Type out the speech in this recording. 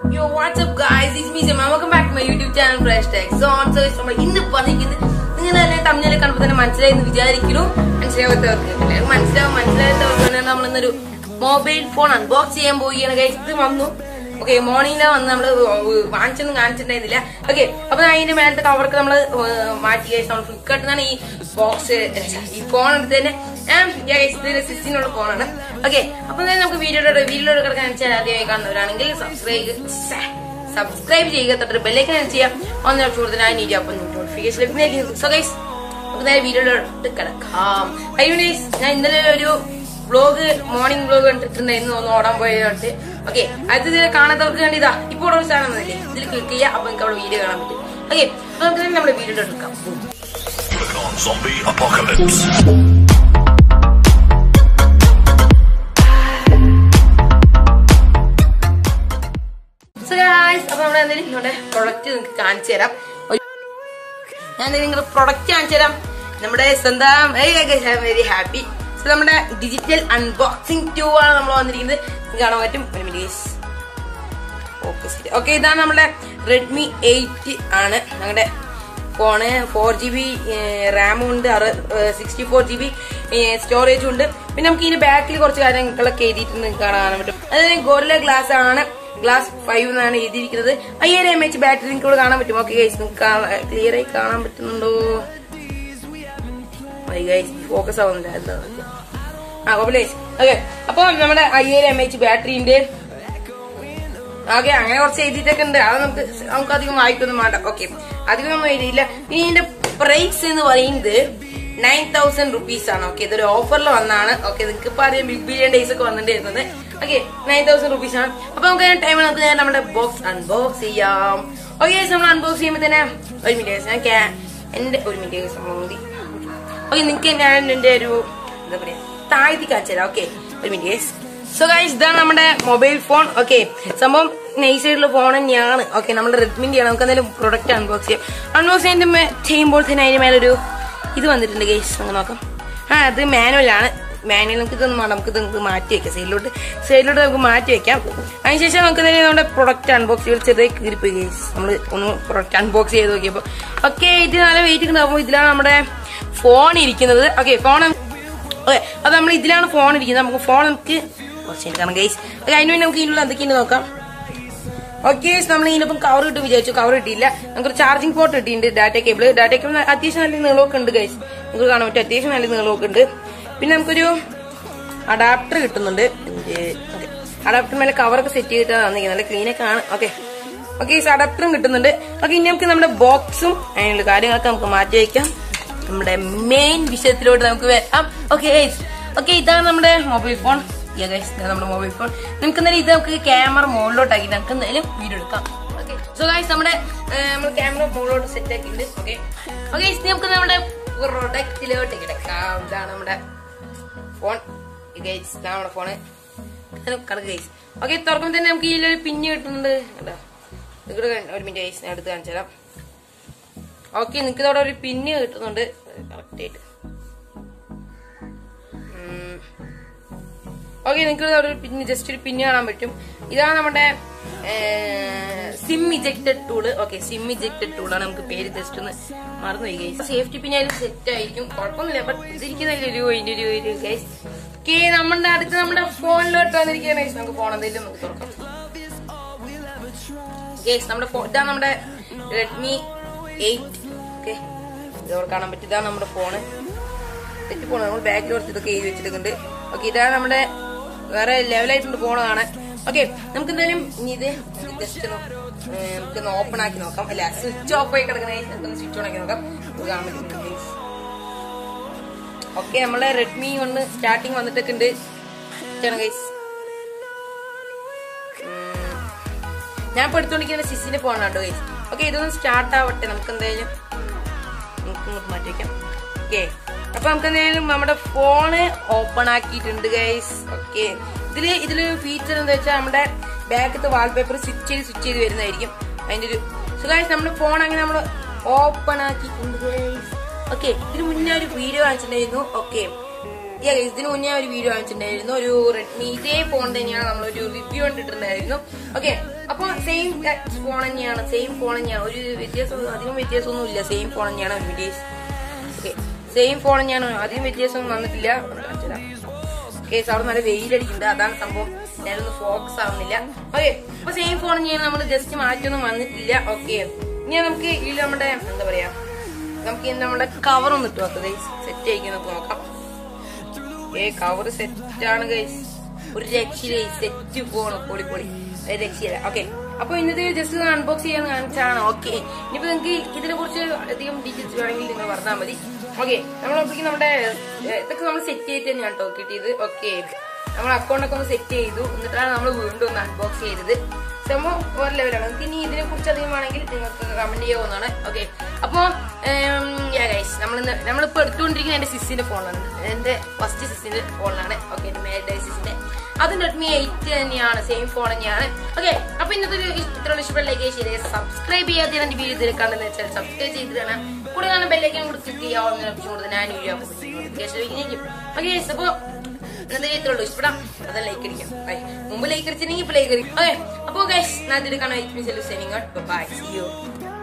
Yo, what's up guys? It's me Sam. Welcome back to my YouTube channel Fresh Tech. So, on so നമ്മൾ ഇന്ന് പറഞ്ഞിരിക്കുന്നത് നിങ്ങൾ തന്നെ തമ്മിൽ കണ്ടപ്പോൾ തന്നെ മനസ്സിലായി എന്ന് വിചാരിക്കുന്നു മനസ്സിലാവാത്തവർക്ക് അല്ലേ? മനസ്സിലാവും മനസ്സിലാവാത്തവർക്ക് തന്നെ നമ്മൾ ഇന്നൊരു മൊബൈൽ ഫോൺ അൺബോക്സ് ചെയ്യാൻ പോവുകയാണ് guys. ഇത് വന്നു ഓക്കെ മോർണിംഗിലെ വന്ന് നമ്മള് വാങ്ങിച്ചൊന്നും കാണിച്ചിട്ടുണ്ടായിരുന്നില്ല ഓക്കെ അപ്പൊ അതിന്റെ മേലത്തെ കവർക്ക് നമ്മൾ മാറ്റി കഴിച്ച് നമ്മൾ ഫ്ലിപ്കാർട്ടിൽ നിന്നാണ് ഈ ബോക്സ് ഈ ഫോൺ എടുത്ത് തന്നെ സിക്സ്റ്റീനുള്ള ഫോണാണ് ഓക്കെ അപ്പൊ തന്നെ നമുക്ക് വീഡിയോയുടെ വീഡിയോയുടെ കിടക്കാൻ വെച്ചാൽ ആദ്യമായി കാണുന്നവരാണെങ്കിൽ സബ്സ്ക്രൈബ് സബ്സ്ക്രൈബ് ചെയ്യുക തൊട്ട് ബെല്ലേക്ക് ചെയ്യാം ഒന്ന് ഓപ്ഷൻ കൊടുത്താൽ ഞാൻ ഇരി അപ്പം നോട്ടിഫിക്കേഷൻ ലഭിക്കുന്നതായിരിക്കും സോ ഗൈസ് നമുക്ക് നേരെ വീഡിയോയിലോട്ട് കിടക്കാം ഹൈ ഗൈസ് ഞാൻ ഇന്നലെ ഒരു വ്ലോഗ് മോർണിംഗ് വ്ലോഗ് കണ്ടിട്ടുണ്ടായിരുന്നു ഒന്ന് ഓടാൻ പോയതായിട്ട് ഓക്കെ അത് ഇതിൽ കാണാത്തവർക്ക് വേണ്ടി ഇതാ ഇപ്പോൾ ഒരു സാധനം വന്നില്ലേ ഇതിൽ ക്ലിക്ക് ചെയ്യുക അപ്പൊ നിങ്ങൾക്ക് അവിടെ വീഡിയോ കാണാൻ പറ്റും ഓക്കെ അപ്പൊ നമുക്ക് തന്നെ നമ്മുടെ വീഡിയോ എടുക്കാം Click on Zombie Apocalypse. So guys അപ്പൊ നമ്മുടെ എന്തെങ്കിലും നിങ്ങളുടെ പ്രൊഡക്റ്റ് നിങ്ങൾക്ക് കാണിച്ചു തരാം ഒരു- ഞാൻ നിങ്ങളുടെ പ്രൊഡക്റ്റ് കാണിച്ചു തരാം നമ്മുടെ സ്വന്തം വെരി ഹാപ്പി സോ നമ്മുടെ ഡിജിറ്റൽ അൺബോക്സിംഗ് ടൂ ആണ് നമ്മൾ വന്നിരിക്കുന്നത് നിങ്ങൾക്ക് കാണാൻ പറ്റും ഒരു മിനിറ്റ് ഓക്കെ ശരി ഓക്കെ ഇതാണ് നമ്മുടെ റെഡ്മി എയ്റ്റ് ആണ് ഞങ്ങളുടെ ഫോണ് ഫോർ ജി ബി റാമും ഉണ്ട് സിക്സ്റ്റി ഫോർ ജി ബി സ്റ്റോറേജും ഉണ്ട് പിന്നെ നമുക്ക് ഇതിന്റെ ബാക്കിൽ കുറച്ച് കാര്യങ്ങളൊക്കെ എഴുതിയിട്ടുണ്ട് നിങ്ങൾക്ക് കാണാൻ പറ്റും അതായത് ഗോറില ഗ്ലാസ് ആണ് ഗ്ലാസ് ഫൈവ് എന്നാണ് എഴുതിയിരിക്കുന്നത് അയ്യായിരം എം എച്ച് ബാറ്ററി നിങ്ങൾക്ക് ഇവിടെ കാണാൻ പറ്റും ഓക്കെ ഗൈസ് നിങ്ങൾക്ക് ക്ലിയർ ആയി കാണാൻ പറ്റുന്നുണ്ടോ ഫോക്കസ് ആവുന്നില്ല എന്താ ആ കുഴപ്പമില്ല ഓക്കെ അപ്പൊ നമ്മുടെ അയ്യായിരം എം എച്ച് ബാറ്ററി ഉണ്ട് ഓക്കെ അങ്ങനെ കുറച്ച് എഴുതിയിട്ടൊക്കെ ഉണ്ട് അത് നമുക്ക് നമുക്ക് അധികം വായിക്കൊന്നും വേണ്ട ഓക്കെ അധികം ഒന്നും എഴുതിയില്ല ഇനി ഇതിന്റെ പ്രൈസ് എന്ന് പറയുന്നത് നയൻ തൗസൻഡ് റുപ്പീസ് ആണ് ഓക്കെ ഇതൊരു ഓഫറിൽ വന്നാണ് ഓക്കെ നിങ്ങൾക്ക് ഇപ്പൊ അറിയാം ബിഗ് ബില്യൺ ഡേയ്സ് ഒക്കെ വന്നിട്ടുണ്ടായിരുന്നത് ഓക്കെ നയൻ തൗസൻഡ് റുപ്പീസ് ആണ് അപ്പൊ നമുക്ക് ടൈം നമുക്ക് ഞാൻ നമ്മുടെ ബോക്സ് അൺബോക്സ് ചെയ്യാം ഓക്കെ നമ്മൾ അൺബോക്സ് ചെയ്യുമ്പോൾ തന്നെ ഒരു മിനിറ്റ് ഞാൻ ക്യാ- എന്റെ ഒരു മിനിറ്റ് സംഭവം മതി ഓക്കെ നിങ്ങൾക്ക് ഞാൻ എന്റെ ഒരു എന്താ പറയാ താഴ്ത്തി കാണിച്ചു തരാം ഓക്കെ ഒരു മിനിറ്റ് സോ ഗൈസ് ഇതാണ് നമ്മുടെ മൊബൈൽ ഫോൺ ഓക്കെ സംഭവം നൈസ് ആയിട്ടുള്ള ഫോൺ തന്നെയാണ് ഓക്കെ നമ്മുടെ റെഡ്മിന്റെ ആണ് നമുക്ക് എന്തായാലും പ്രൊഡക്റ്റ് അൺബോക്സ് ചെയ്യാം അൺബോക്സ് ചെയ്യുമ്പോൾ ചെയ്യുമ്പോൾ തന്നെ അതിന് മേലൊരു ഇത് വന്നിട്ടുണ്ട് ഗൈസ് നമുക്ക് നോക്കാം ആ അത് മാനുവൽ ആണ് മാനുവൽ നമുക്ക് ഇതൊന്നും വേണ്ട നമുക്ക് ഇത് നമുക്ക് മാറ്റി വെക്കാം സൈഡിലോട്ട് സൈഡിലോട്ട് നമുക്ക് മാറ്റി വെക്കാം അതിനുശേഷം നമുക്ക് തന്നെ നമ്മുടെ പ്രൊഡക്റ്റ് അൺബോക്സ് ചെയ്ത് ചെറിയ കീറിപ്പോയി ഗൈസ് നമ്മൾ ഒന്ന് പ്രൊഡക്റ്റ് അൺബോക്സ് ചെയ്ത് നോക്കിയപ്പോൾ ഓക്കെ ഇത് നല്ല വെയിറ്റ് ഉണ്ടാകുമ്പോൾ ഇതിലാണ് നമ്മുടെ ഫോൺ ഇരിക്കുന്നത് ഓക്കെ ഫോൺ ഓക്കെ അത് നമ്മൾ ഇതിലാണ് ഫോൺ ഇരിക്കുന്നത് നമുക്ക് ഫോൺ നമുക്ക് കുറച്ച് എടുക്കണം ഗൈസ് ഓക്കെ അതിന് വേണ്ടി നമുക്ക് ഇതിനുള്ള എന്തൊക്കെയാണ് നോക്കാം ഓക്കെ നമ്മൾ ഇതിനൊപ്പം കവർ കിട്ടും വിചാരിച്ചു കവർ കിട്ടിയില്ല നമുക്ക് ചാർജിംഗ് പോർട്ട് കിട്ടിയിട്ടുണ്ട് ഡാറ്റ കേബിൾ ഡാറ്റ കേബിൾ അത്യാവശ്യം നല്ല നീളമൊക്കെ ഉണ്ട് ഗൈസ് നിങ്ങൾക്ക് കാണാൻ പറ്റും അത്യാവശ്യം നല്ല നീളമൊക്കെ ഉണ്ട് പിന്നെ നമുക്കൊരു അഡാപ്റ്റർ കിട്ടുന്നുണ്ട് അഡാപ്റ്റർ മേലെ കവറൊക്കെ സെറ്റ് ചെയ്തിട്ടാണ് തന്നിരിക്കുന്നത് നല്ല ക്ലീൻ ഒക്കെ ആണ് ഓക്കെ ഓക്കെ അഡാപ്റ്ററും കിട്ടുന്നുണ്ട് ഓക്കെ ഇനി നമുക്ക് നമ്മുടെ ബോക്സും അതിനുള്ള കാര്യങ്ങളൊക്കെ നമുക്ക് മാറ്റി വയ്ക്കാം നമ്മുടെ മെയിൻ വിഷയത്തിലോട്ട് നമുക്ക് വരാം ഓക്കെ ഓക്കെ ഇതാണ് നമ്മുടെ മൊബൈൽ ഫോൺ നമ്മുടെ മൊബൈൽ ഫോൺ നമുക്ക് എന്തായാലും ഇത് നമുക്ക് ക്യാമറ മുകളിലോട്ടാക്കി നമുക്ക് എന്തായാലും വീഡിയോ എടുക്കാം ഓക്കെ സോ ഗൈസ് നമ്മുടെ നമ്മൾ ക്യാമറ മുകളിലോട്ട് സെറ്റ് ആക്കിയിട്ടുണ്ട് ഓക്കെ ഓക്കെ നമുക്ക് നമ്മുടെ പ്രൊഡക്റ്റിലോട്ട് കിടക്കാം ഇതാണ് നമ്മുടെ ഫോൺ ഗൈസ് ഇതാണ് നമ്മുടെ ഫോണ് കണക്ക് ഗൈസ് ഓക്കെ തുറക്കുമ്പോൾ തന്നെ നമുക്ക് ഇതിലൊരു പിന്ന് കിട്ടുന്നുണ്ട് കേട്ടോ ഇവിടെ ഒരു മിനിറ്റ് ഗൈസ് ഞാൻ എടുത്ത് കാണിച്ചു തരാം ഓക്കെ നിങ്ങൾക്ക് ഇവിടെ ഒരു പിന്ന് കിട്ടുന്നുണ്ട് കറക്റ്റ് ആയിട്ട് ഓക്കെ നിങ്ങൾക്ക് അവിടെ ഒരു പിന്ന് ജസ്റ്റ് ഒരു പിന്ന് കാണാൻ പറ്റും ഇതാണ് നമ്മുടെ SIM ejected tool okay SIM ejected ടൂളാണ് നമുക്ക് പേര് ജസ്റ്റ് ഒന്ന് മറന്നു പോയി ഗൈസ് സേഫ്റ്റി പിന്നെ അതിൽ സെറ്റ് ആയിരിക്കും കുഴപ്പമൊന്നുമില്ല ബട്ട് ഇതിരിക്കുന്നില്ല ഒരു ഇതിന്റെ ഒരു ഒരു ഗൈസ് ഓക്കെ നമ്മുടെ അടുത്ത് നമ്മുടെ ഫോണിലോട്ട് വന്നിരിക്കുകയാണ് ഗൈസ് നമുക്ക് ഫോൺ എന്തെങ്കിലും നമുക്ക് തുറക്കാം ഗൈസ് നമ്മുടെ ഫോ- ഇതാണ് നമ്മുടെ റെഡ്മി എയ്റ്റ് ഓക്കെ ഇതവിടെ കാണാൻ പറ്റും ഇതാണ് നമ്മുടെ ഫോണ് തെറ്റി ഫോൺ നമ്മൾ ബാക്കിൽ കുറച്ച് ഇതൊക്കെ എഴുതി വെച്ചിട്ടുണ്ട് ഓക്കെ ഇതാണ് നമ്മുടെ വേറെ ലെവലായിട്ടുണ്ട് ഫോൺ കാണാൻ ഓക്കെ നമുക്ക് എന്തായാലും ഇനി ഇത് ജസ്റ്റ് ഒന്ന് ഏ, നമുക്കൊന്ന് ഓപ്പൺ ആക്കി നോക്കാം അല്ല സ്വിച്ച് ഓഫ് ആയി കിടക്കണേ നമുക്കൊന്ന് സ്വിച്ച് ഓൺ ആക്കി നോക്കാം ഇത് കാണാൻ പറ്റും ഓക്കെ നമ്മളെ റെഡ്മി ഒന്ന് സ്റ്റാർട്ടിങ് വന്നിട്ടൊക്കെ ഉണ്ട് ഗൈസ് ഞാൻ ഇപ്പൊ എടുത്തോണ്ടിരിക്കുന്ന സിസിന്റെ ഫോൺ കണ്ടോ ഗൈസ് ഓക്കെ ഇതൊന്ന് സ്റ്റാർട്ട് ആവട്ടെ നമുക്ക് എന്തായാലും നമുക്ക് ഇങ്ങോട്ട് മാറ്റി വെക്കാം ഓക്കെ അപ്പൊ നമുക്ക് എന്തായാലും നമ്മുടെ ഫോണ് ഓപ്പൺ ആക്കിയിട്ടുണ്ട് ഗൈസ് ഓക്കെ ഇതില് ഇതില് ഫീച്ചർ എന്താ വെച്ചാൽ നമ്മുടെ ബാക്കത്തെ വാൾപേപ്പർ സ്വിച്ച് ചെയ്ത് സ്വിച്ച് ചെയ്ത് വരുന്നതായിരിക്കും അതിന്റെ ഒരു സോ ഗൈസ് നമ്മുടെ ഫോൺ അങ്ങനെ നമ്മൾ ഓപ്പൺ ആക്കിയിട്ടുണ്ട് ഗൈസ് ഓക്കെ ഇതിന് മുന്നേ ഒരു വീഡിയോ കാണിച്ചിട്ടുണ്ടായിരുന്നു ഓക്കെ Yeah, guys, ഇതിന് മുന്നേ ഒരു വീഡിയോ കാണിച്ചിട്ടുണ്ടായിരുന്നു ഒരു റെഡ്മി ഇതേ ഫോൺ തന്നെയാണ് നമ്മളൊരു റിവ്യൂ കണ്ടിട്ടുണ്ടായിരുന്നു ഓക്കെ അപ്പൊ സെയിം ഫോൺ തന്നെയാണ് സെയിം ഫോൺ തന്നെയാണ് ഒരു വ്യത്യാസം അധികം വ്യത്യാസമൊന്നും ഇല്ല സെയിം ഫോൺ തന്നെയാണ് വീഡിയോസ് ഓക്കെ സെയിം ഫോൺ തന്നെയാണ് അധികം വ്യത്യാസമൊന്നും വന്നിട്ടില്ല കേസ് അവിടെ നല്ല വെയിലടിക്കുന്നുണ്ട് അതാണ് സംഭവം ഞാനൊന്ന് ഫോക്കസ് ആവുന്നില്ല ഓക്കെ അപ്പൊ സെയിം ഫോൺ തന്നെയാണ് നമ്മൾ ജസ്റ്റ് മാറ്റൊന്നും വന്നിട്ടില്ല ഓക്കെ ഇനി നമുക്ക് ഇതിൽ നമ്മുടെ എന്താ പറയാ നമുക്ക് ഇനി നമ്മുടെ കവർ ഒന്ന് ഇട്ട് നോക്കാം സെറ്റ് ചെയ്യിക്കുന്നത് നോക്കാം ഏ കവർ സെറ്റ് ആണ് ഗൈസ് ഒരു രക്ഷയില്ല സെറ്റ് പോകണം പൊളി പൊളി ഒരു രക്ഷയില്ല ഓക്കെ അപ്പൊ ഇന്നത്തെ ജസ്റ്റ് അൺബോക്സ് ചെയ്യാൻ കാണിച്ചാണ് ഓക്കെ ഇനിയിപ്പോ നിങ്ങൾക്ക് ഇതിനെ കുറിച്ച് അധികം ഡീറ്റെയിൽസ് വേണമെങ്കിൽ നിങ്ങൾ പറഞ്ഞാൽ മതി ഓക്കെ നമ്മളപ്പോഴേക്കും നമ്മുടെ ഏ, ഇതൊക്കെ നമ്മൾ സെറ്റ് ചെയ്തിട്ട് തന്നെയാണ് കേട്ടോ കിട്ടിയത് ഓക്കെ നമ്മൾ അക്കൗണ്ട് ഒക്കെ ഒന്ന് സെറ്റ് ചെയ്തു എന്നിട്ടാണ് നമ്മൾ വീണ്ടും ഒന്ന് അൺബോക്സ് ചെയ്തത് സംഭവം വേറെ ലെവലാണ് നിങ്ങൾക്ക് ഇനി ഇതിനെ കുറിച്ച് അധികം വേണമെങ്കിൽ നിങ്ങൾക്ക് കമന്റ് ചെയ്യാവുന്നതാണ് ഓക്കെ അപ്പോ ഗൈസ് നമ്മൾ നമ്മളിപ്പോ എടുത്തുകൊണ്ടിരിക്കുന്ന എന്റെ സിസിന്റെ ഫോണാണ് എന്റെ ഫസ്റ്റ് സിസിന്റെ ഫോണാണ് ഓക്കെ എന്റെ മേഡേ സിസിന്റെ അത് റെഡ്മി എയ്റ്റ് തന്നെയാണ് സെയിം ഫോൺ തന്നെയാണ് ഓക്കെ അപ്പൊ ഇന്നത്തെ ഒരു ഇത്ര ഇഷ്ടപ്പെട്ട ലൈക്ക് ചെയ്ത് സബ്സ്ക്രൈബ് ചെയ്യാതെ എന്റെ വീഡിയോ ഇതിൽ കണ്ടെന്ന് വെച്ചാൽ സബ്സ്ക്രൈബ് ചെയ്തിട്ടാണ് കൂടെ കാണാൻ ബെല്ലൈക്കൻ കൂടി ക്ലിക്ക് ചെയ്യാവുന്ന ഓപ്ഷൻ കൊടുത്ത് ഞാൻ വീഡിയോ നോട്ടിഫിക്കേഷൻ ഓക്കെ അപ്പൊ ഇന്നത്തെ ഇത്രേ ഉള്ളൂ ഇഷ്ടപ്പെടാം അത് ലൈക്ക് അടിക്കാം ബൈ മുമ്പ് ലൈക്ക് അടിച്ചിട്ടുണ്ടെങ്കിൽ ഇപ്പൊ ലൈക്ക് അടിക്കും ഓക്കെ അപ്പോ ഗൈസ് ഞാൻ ഇതിൽ കാണാൻ ബൈ സി യു